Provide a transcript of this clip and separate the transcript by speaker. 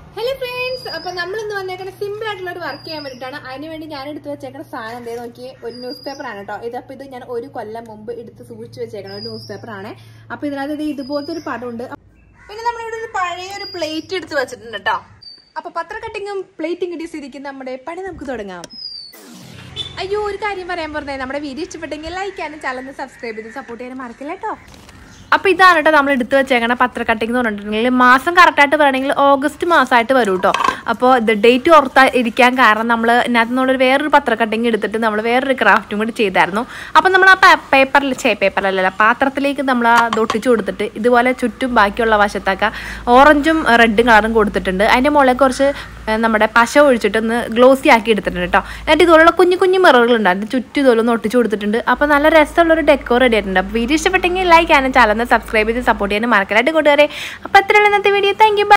Speaker 1: hello friends അപ്പൊ നമ്മൾ ഇന്ന് വന്നേക്കുന്ന സിമ്പിൾ ആയിട്ടുള്ള ഒരു വർക്ക് ചെയ്യാൻ വേണ്ടിയിട്ടാണ് അതിന് വേണ്ടി ഞാൻ എടുത്ത് വെച്ചേക്കുന്ന സാധനം എന്തേ നോക്കി ഒരു ന്യൂസ് പേപ്പർ ആണ് കേട്ടോ ഇതപ്പോ ഇത് ഞാൻ ഒരു കൊല്ലം മുമ്പ് എടുത്ത് സൂക്ഷിച്ചു വെച്ചേക്കണം ഒരു ന്യൂസ് പേപ്പർ ആണ് അപ്പൊ ഇതിനകത്ത് ഇത് ഇതുപോലത്തെ ഒരു പടമുണ്ട് പിന്നെ നമ്മളിവിടെ ഒരു പഴയ ഒരു പ്ലേറ്റ് എടുത്ത് വെച്ചിട്ടുണ്ട് കേട്ടോ അപ്പൊ പത്ര കട്ടിങ്ങും പ്ലേറ്റും കിട്ടിയ സ്ഥിതിക്ക് നമ്മുടെ പണി നമുക്ക് തുടങ്ങാം അയ്യോ ഒരു കാര്യം പറയാൻ പറഞ്ഞേ നമ്മുടെ വീഡിയോ ഇഷ്ടപ്പെട്ടെങ്കിൽ ലൈക്ക് ചെയ്യാനും ചാനൽ സബ്സ്ക്രൈബ് ചെയ്ത് സപ്പോർട്ട് ചെയ്യാനും മറക്കില്ല കേട്ടോ അപ്പോൾ ഇതാണ് കേട്ടോ നമ്മൾ എടുത്തു വെച്ചേക്കണ പത്ര കട്ടിംഗ് എന്ന് പറഞ്ഞിട്ടുണ്ടെങ്കിൽ മാസം കറക്റ്റായിട്ട് പറയണമെങ്കിൽ ഓഗസ്റ്റ് മാസമായിട്ട് വരും കേട്ടോ അപ്പോൾ ഇത് ഡേറ്റ് ഓർത്താ ഇരിക്കാൻ കാരണം നമ്മൾ ഇതിനകത്ത് നമ്മളൊരു വേറൊരു പത്ര കട്ടിങ് എടുത്തിട്ട് നമ്മൾ വേറൊരു ക്രാഫ്റ്റും കൂടി ചെയ്തായിരുന്നു അപ്പോൾ നമ്മൾ ആ പേപ്പറിൽ ചേ പേപ്പറിലല്ല പാത്രത്തിലേക്ക് നമ്മൾ ആ ഒട്ടിച്ചു കൊടുത്തിട്ട് ഇതുപോലെ ചുറ്റും ബാക്കിയുള്ള വശത്തൊക്കെ ഓറഞ്ചും റെഡും കളറും കൊടുത്തിട്ടുണ്ട് അതിൻ്റെ മുകളിൽ കുറച്ച് ഏ, നമ്മുടെ പശ ഒഴിച്ചിട്ട് ഒന്ന് ഗ്ലോസി ആക്കി എടുത്തിട്ടുണ്ട് കേട്ടോ എന്നിട്ട് ഇതുപോലുള്ള കുഞ്ഞു കുഞ്ഞു മിററുകളുണ്ട് അതിൻ്റെ ചുറ്റും ഇതുപോലെ ഒന്ന് ഒട്ടിച്ചു കൊടുത്തിട്ടുണ്ട് അപ്പോൾ നല്ല രസമുള്ളൊരു ഡെക്കോർ റെഡി ആയിട്ടുണ്ട് അപ്പോൾ വീഡിയോ ഇഷ്ടപ്പെട്ടെങ്കിൽ ലൈക്ക് ചെയ്യാനും ചാനൽ സബ്സ്ക്രൈബ് ചെയ്ത് സപ്പോർട്ട് ചെയ്യാനും മറക്കലായിട്ട് കൂട്ടുകാരെ അപ്പോൾ എത്രയുള്ള ഇന്നത്തെ വീഡിയോ താങ്ക് യു